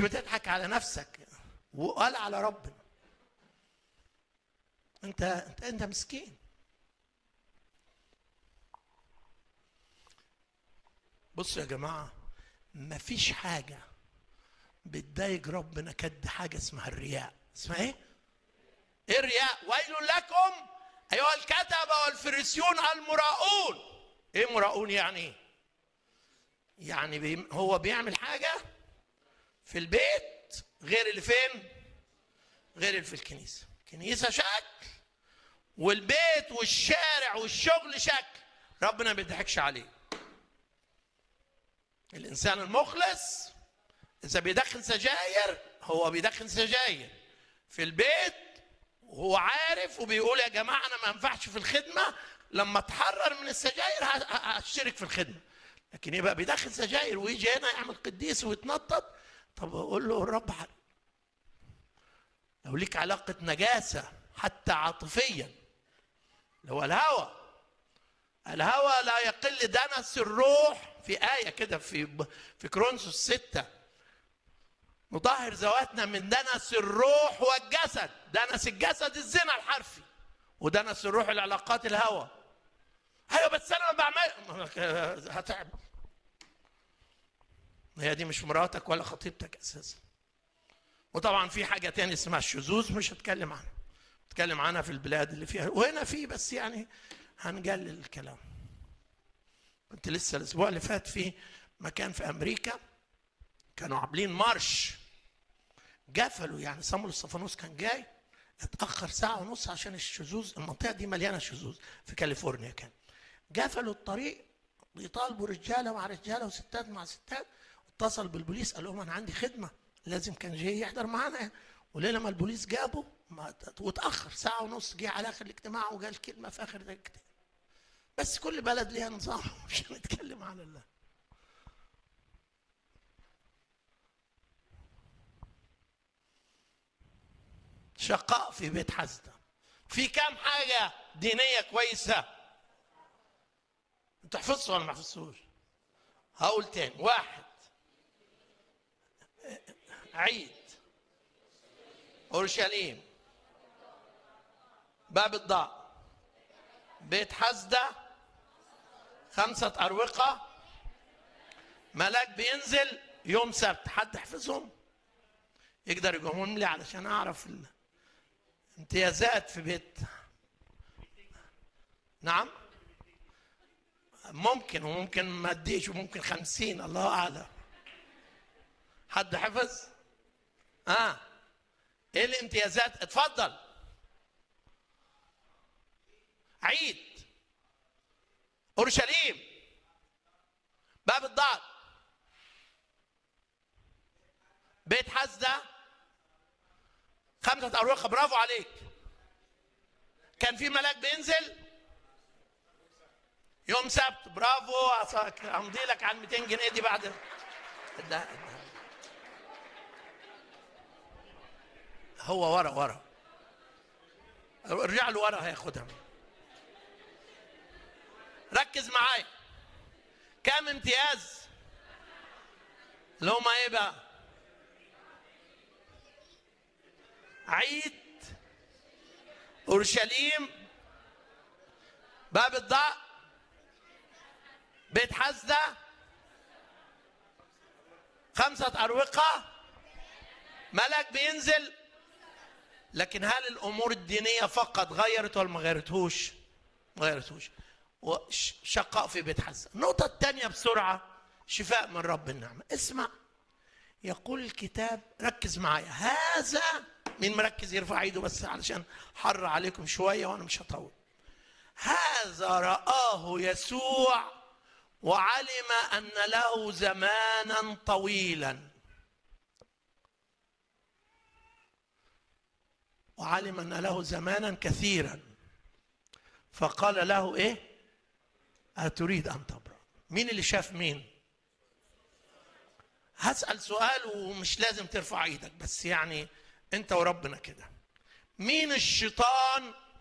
بتضحك على نفسك وقال على ربنا انت انت انت مسكين بصوا يا جماعه مفيش حاجه بتضايق ربنا كد حاجه اسمها الرياء اسمها ايه ايه الرياء ويل لكم ايها الكتبه والفريسيون المراؤون ايه مراؤون يعني ايه يعني بي هو بيعمل حاجه في البيت غير اللي فين غير اللي في الكنيسه الكنيسه شكل والبيت والشارع والشغل شكل ربنا ما بيضحكش عليه الانسان المخلص اذا بيدخن سجاير هو بيدخن سجاير في البيت وهو عارف وبيقول يا جماعه انا ما ينفعش في الخدمه لما اتحرر من السجاير هشترك في الخدمه لكن يبقى بيدخن سجاير ويجي هنا يعمل قديس ويتنطط طب اقول له الرب حل. لو ليك علاقه نجاسه حتى عاطفيا اللي هو الهوى الهوى لا يقل دنس الروح في آية كده في في كرونسوس ستة نطهر ذواتنا من دنس الروح والجسد دنس الجسد الزنا الحرفي ودنس الروح العلاقات الهوى ايوه بس انا ما بعمل هتعب هي دي مش مراتك ولا خطيبتك اساسا وطبعا في حاجه تاني اسمها الشذوذ مش هتكلم عنها هتكلم عنها في البلاد اللي فيها وهنا في بس يعني هنقلل الكلام كنت لسه الاسبوع اللي فات في مكان في امريكا كانوا عاملين مارش قفلوا يعني صامول الصفانوس كان جاي اتاخر ساعه ونص عشان الشذوذ المنطقه دي مليانه شذوذ في كاليفورنيا كان قفلوا الطريق بيطالبوا رجاله مع رجاله وستات مع ستات اتصل بالبوليس قال لهم انا عندي خدمه لازم كان جاي يحضر معانا وليله ما البوليس جابه ما واتاخر ساعه ونص جه على اخر الاجتماع وقال كلمه في اخر الاجتماع بس كل بلد ليها نظام مش هنتكلم عن الله شقاء في بيت حزدة في كام حاجة دينية كويسة انتوا حفظتوا ولا ما حفظتوش هقول تاني واحد عيد اورشليم باب الضاء بيت حزدة خمسة أروقة ملاك بينزل يوم سبت حد حفظهم يقدر يقومهم لي علشان أعرف الامتيازات في بيت نعم ممكن وممكن ما اديش وممكن خمسين الله أعلم حد حفظ؟ اه ايه الامتيازات؟ اتفضل عيد اورشليم باب الضعف بيت حزده خمسه اروقه برافو عليك كان في ملاك بينزل يوم سبت برافو امضي لك على 200 جنيه دي بعد ده هو ورا ورا ارجع له ورا هياخدها ركز معايا كام امتياز اللي هما ايه بقى عيد اورشليم باب الضاء بيت حزده خمسه اروقه ملك بينزل لكن هل الامور الدينيه فقط غيرت ولا ما غيرتهوش؟ ما غيرتهوش وشقاء في بيت حزة النقطة الثانية بسرعة شفاء من رب النعمة اسمع يقول الكتاب ركز معايا هذا مين مركز يرفع ايده بس علشان حر عليكم شوية وانا مش هطول هذا رآه يسوع وعلم أن له زمانا طويلا وعلم أن له زمانا كثيرا فقال له ايه أتريد أن تبرأ مين اللي شاف مين هسأل سؤال ومش لازم ترفع ايدك بس يعني انت وربنا كده مين الشيطان